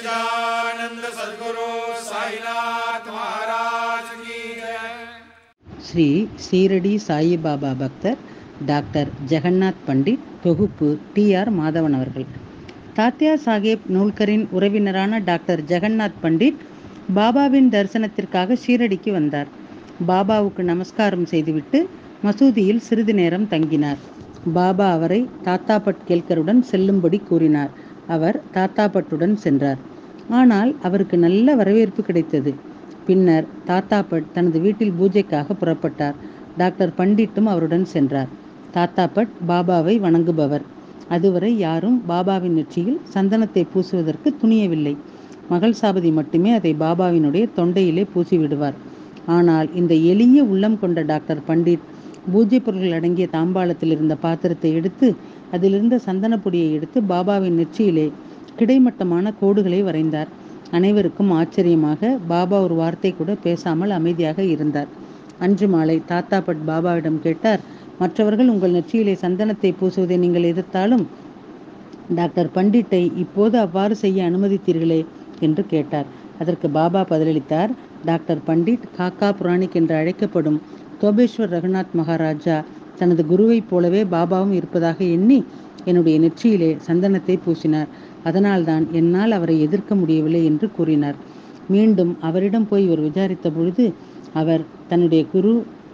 सच्चिदानंद सदगुरु साईनाथ महाराज की जय ஸ்ரீ சீரடி சாயிபாபா பக்தர் டாக்டர் ஜெகநாத் பண்டிட் தொகுப்பு டி ஆர் மாதவன் அவர்கள் தாத்யா சாஹேப் நூல்கரின் உறவினரான டாக்டர் ஜெகநாத் பண்டிட் பாபாவின் தரிசனத்திற்காக ஷீரடிக்கு வந்தார் பாபாவுக்கு நமஸ்காரம் செய்துவிட்டு மசூதியில் சிறிது நேரம் தங்கினார் பாபா அவரை தாத்தாபட் கேல்கருடன் செல்லும்படி கூறினார் அவர் தாத்தாபட்டுடன் சென்றார் ஆனால் அவருக்கு நல்ல வரவேற்பு கிடைத்தது பின்னர் தாத்தாபட் தனது வீட்டில் பூஜைக்காக புறப்பட்டார் டாக்டர் பண்டிட்டும் அவருடன் சென்றார் தாத்தாபட் பாபாவை வணங்குபவர் அதுவரை யாரும் பாபாவின் நெற்றியில் சந்தனத்தை பூசுவதற்கு துணியவில்லை மகள் சாபதி மட்டுமே அதை பாபாவினுடைய தொண்டையிலே பூசி விடுவார் ஆனால் இந்த எளிய உள்ளம் கொண்ட டாக்டர் பண்டிட் பூஜை பொருட்கள் அடங்கிய தாம்பாளத்தில் இருந்த பாத்திரத்தை எடுத்து அதிலிருந்த சந்தனப் பொடியை எடுத்து பாபாவின் நெற்றியிலே கிடைமட்டமான கோடுகளை வரைந்தார் அனைவருக்கும் ஆச்சரியமாக பாபா ஒரு வார்த்தை கூட பேசாமல் அமைதியாக இருந்தார் அன்று மாலை தாத்தாபட் பாபாவிடம் கேட்டார் மற்றவர்கள் உங்கள் நெற்றியிலே சந்தனத்தை பூசுவதை நீங்கள் எதிர்த்தாலும் டாக்டர் பண்டிட்டை இப்போது அவ்வாறு செய்ய அனுமதித்தீர்களே என்று கேட்டார் அதற்கு பாபா பதிலளித்தார் டாக்டர் பண்டிட் காக்கா புராணிக் என்று அழைக்கப்படும் தோபேஸ்வர் ரகுநாத் மகாராஜா தனது குருவைப் போலவே பாபாவும் இருப்பதாக எண்ணி என்னுடைய நெற்றியிலே சந்தனத்தை பூசினார் அதனால்தான் என்னால் அவரை எதிர்க்க முடியவில்லை என்று கூறினார் மீண்டும் அவரிடம் போய் இவர் விசாரித்த பொழுது அவர் தன்னுடைய குரு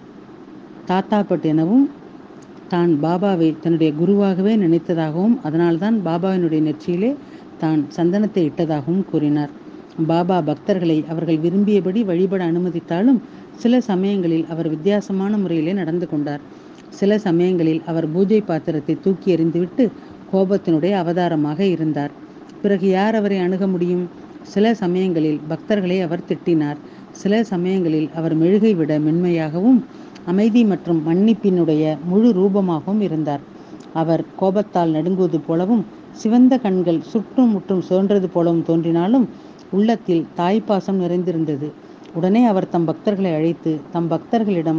தாத்தாபட் எனவும் தான் பாபாவை தன்னுடைய குருவாகவே நினைத்ததாகவும் அதனால்தான் பாபாவினுடைய நெற்றியிலே தான் சந்தனத்தை இட்டதாகவும் கூறினார் பாபா பக்தர்களை அவர்கள் விரும்பியபடி வழிபட அனுமதித்தாலும் சில சமயங்களில் அவர் வித்தியாசமான முறையிலே நடந்து கொண்டார் சில சமயங்களில் அவர் பூஜை பாத்திரத்தை தூக்கி எறிந்துவிட்டு கோபத்தினுடைய அவதாரமாக இருந்தார் பிறகு யார் அவரை அணுக முடியும் சில சமயங்களில் பக்தர்களை அவர் திட்டினார் சில சமயங்களில் அவர் மெழுகை விட மென்மையாகவும் அமைதி மற்றும் மன்னிப்பினுடைய முழு ரூபமாகவும் இருந்தார் அவர் கோபத்தால் நடுங்குவது போலவும் சிவந்த கண்கள் சுற்றும் முற்றும் சுழன்றது போலவும் தோன்றினாலும் உள்ளத்தில் தாய்ப்பாசம் நிறைந்திருந்தது உடனே அவர் தம் பக்தர்களை அழைத்து தம் பக்தர்களிடம்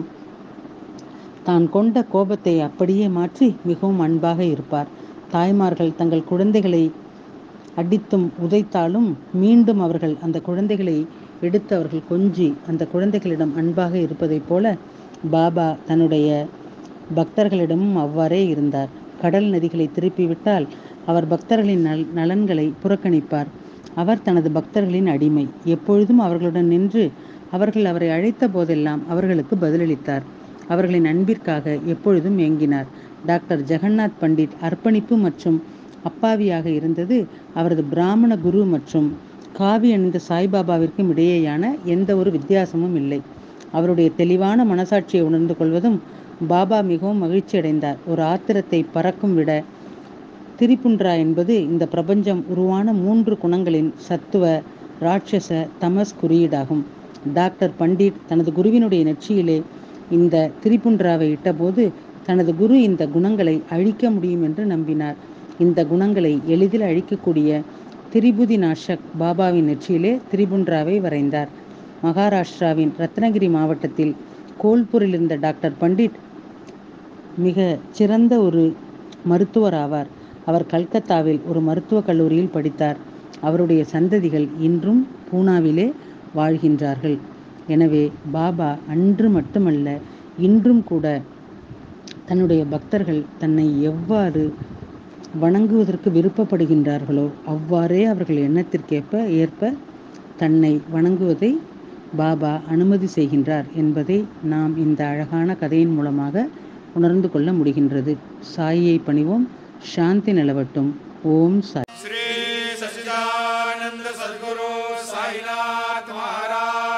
தான் கொண்ட கோபத்தை அப்படியே மாற்றி மிகவும் அன்பாக இருப்பார் தாய்மார்கள் தங்கள் குழந்தைகளை அடித்தும் உதைத்தாலும் மீண்டும் அவர்கள் அந்த குழந்தைகளை எடுத்து அவர்கள் கொஞ்சி அந்த குழந்தைகளிடம் அன்பாக இருப்பதைப் போல பாபா தன்னுடைய பக்தர்களிடமும் அவ்வாறே இருந்தார் கடல் நதிகளை திருப்பிவிட்டால் அவர் பக்தர்களின் நல் நலன்களை புறக்கணிப்பார் அவர் தனது பக்தர்களின் அடிமை எப்பொழுதும் அவர்களுடன் நின்று அவர்கள் அவரை அழைத்த போதெல்லாம் அவர்களுக்கு பதிலளித்தார் அவர்களின் அன்பிற்காக எப்பொழுதும் ஏங்கினார் டாக்டர் ஜெகநாத் பண்டிட் அர்ப்பணிப்பு மற்றும் அப்பாவியாக இருந்தது அவரது பிராமண குரு மற்றும் காவி அணிந்த சாய்பாபாவிற்கும் இடையேயான எந்த ஒரு வித்தியாசமும் இல்லை அவருடைய தெளிவான மனசாட்சியை உணர்ந்து கொள்வதும் பாபா மிகவும் மகிழ்ச்சி அடைந்தார் ஒரு ஆத்திரத்தை பறக்கும் விட திரிபுன்றா என்பது இந்த பிரபஞ்சம் உருவான மூன்று குணங்களின் சத்துவ ராட்சச தமஸ் குறியீடாகும் டாக்டர் பண்டிட் தனது குருவினுடைய நெற்றியிலே இந்த திரிபுன்றாவை இட்டபோது தனது குரு இந்த குணங்களை அழிக்க முடியும் என்று நம்பினார் இந்த குணங்களை எளிதில் அழிக்கக்கூடிய திரிபுதி நாஷக் பாபாவின் நெற்றியிலே திரிபுன்றாவை வரைந்தார் மகாராஷ்டிராவின் ரத்னகிரி மாவட்டத்தில் கோல்பூரில் இருந்த டாக்டர் பண்டிட் மிக சிறந்த ஒரு மருத்துவர் ஆவார் அவர் கல்கத்தாவில் ஒரு மருத்துவக் கல்லூரியில் படித்தார் அவருடைய சந்ததிகள் இன்றும் பூனாவிலே வாழ்கின்றார்கள் எனவே பாபா அன்று மட்டுமல்ல இன்றும் கூட தன்னுடைய பக்தர்கள் தன்னை எவ்வாறு வணங்குவதற்கு விருப்பப்படுகின்றார்களோ அவ்வாறே அவர்கள் எண்ணத்திற்கேற்ப ஏற்ப தன்னை வணங்குவதை பாபா அனுமதி செய்கின்றார் என்பதை நாம் இந்த அழகான கதையின் மூலமாக உணர்ந்து கொள்ள முடிகின்றது சாயியை பணிவோம் சாந்தி நிலவட்டும் ஓம் சாய் श्री सच्चिदानंद सदगुरु साईनाथ महाराज